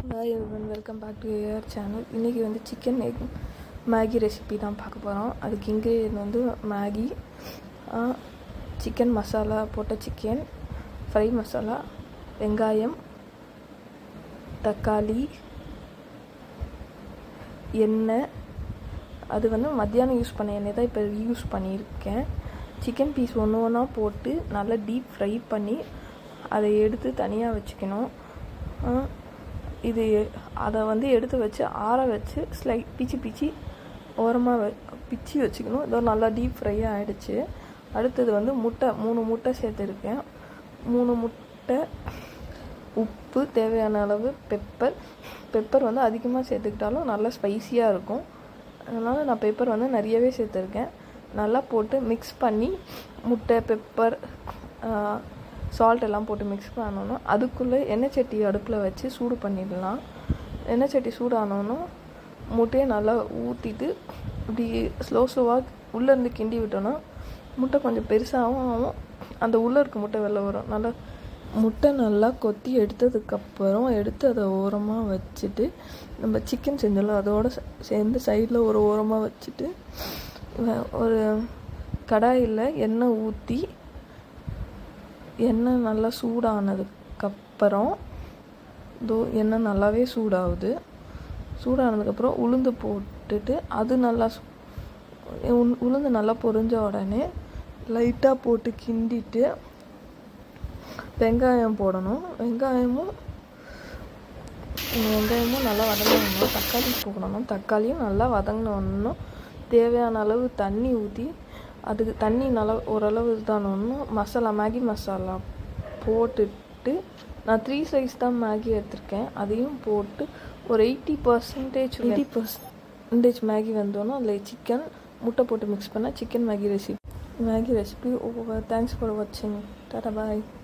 hi everyone welcome back to your channel இன்றைக்கி வந்து chicken egg Maggi recipe தான் பார்க்க போகிறோம் அதுக்கு இன்க்ரீடியன்ட் வந்து மேகி சிக்கன் மசாலா போட்ட சிக்கன் ஃப்ரை மசாலா வெங்காயம் தக்காளி எண்ணெய் அது வந்து மத்தியானம் யூஸ் பண்ண எண்ணெய் தான் இப்போ யூஸ் பண்ணியிருக்கேன் சிக்கன் பீஸ் ஒன்று ஒன்றா போட்டு நல்லா டீப் ஃப்ரை பண்ணி அதை எடுத்து தனியாக வச்சுக்கணும் இது அதை வந்து எடுத்து வச்சு ஆற வச்சு ஸ்லை பிச்சு பிச்சு ஓரமாக வ பிச்சு வச்சுக்கணும் இதோ நல்லா டீப் ஃப்ரை ஆகிடுச்சு அடுத்தது வந்து முட்டை மூணு முட்டை சேர்த்துருக்கேன் மூணு முட்டை உப்பு தேவையான அளவு பெப்பர் பெப்பர் வந்து அதிகமாக சேர்த்துக்கிட்டாலும் நல்லா ஸ்பைஸியாக இருக்கும் அதனால் நான் பெப்பர் வந்து நிறையவே சேர்த்துருக்கேன் நல்லா போட்டு மிக்ஸ் பண்ணி முட்டை பெப்பர் சால்ட் எல்லாம் போட்டு மிக்ஸ் பண்ணணும் அதுக்குள்ளே எண்ணெய் சட்டி அடுப்பில் வச்சு சூடு பண்ணிடலாம் எண்ணெய் சட்டி சூடானோன்னா முட்டையை நல்லா ஊற்றிட்டு இப்படி ஸ்லோ ஸ்லோவாக உள்ளேருந்து கிண்டி விட்டோன்னா முட்டை கொஞ்சம் பெருசாகவும் ஆகும் அந்த உள்ளே இருக்க முட்டை வெளில வரும் நல்லா முட்டை நல்லா கொத்தி எடுத்ததுக்கப்புறம் எடுத்து அதை ஓரமாக வச்சுட்டு நம்ம சிக்கன் செஞ்சோம்ல அதோடு சேர்ந்து சைடில் ஒரு ஓரமாக வச்சுட்டு ஒரு கடாயில் எண்ணெய் ஊற்றி எண்ணெய் நல்லா சூடானதுக்கப்புறம் தோ எண்ணெய் நல்லாவே சூடாகுது சூடானதுக்கப்புறம் உளுந்து போட்டுட்டு அது நல்லா உளுந்து நல்லா பொரிஞ்ச உடனே லைட்டாக போட்டு கிண்டிட்டு வெங்காயம் போடணும் வெங்காயமும் வெங்காயமும் நல்லா வதங்கணும் தக்காளி போடணும் தக்காளியும் நல்லா வதங்கினோன்னும் தேவையான அளவு தண்ணி ஊற்றி அதுக்கு தண்ணி நல்லா ஓரளவு இதானோன்னும் மசாலா மேகி மசாலா போட்டுட்டு நான் த்ரீ சைஸ் தான் மேகி எடுத்திருக்கேன் அதையும் போட்டு ஒரு eighty percentage eighty percentage Maggi வந்தோன்னா அதில் சிக்கன் முட்டை போட்டு மிக்ஸ் பண்ணால் chicken Maggi recipe Maggi recipe over thanks for வாட்சிங் டாடா பாய்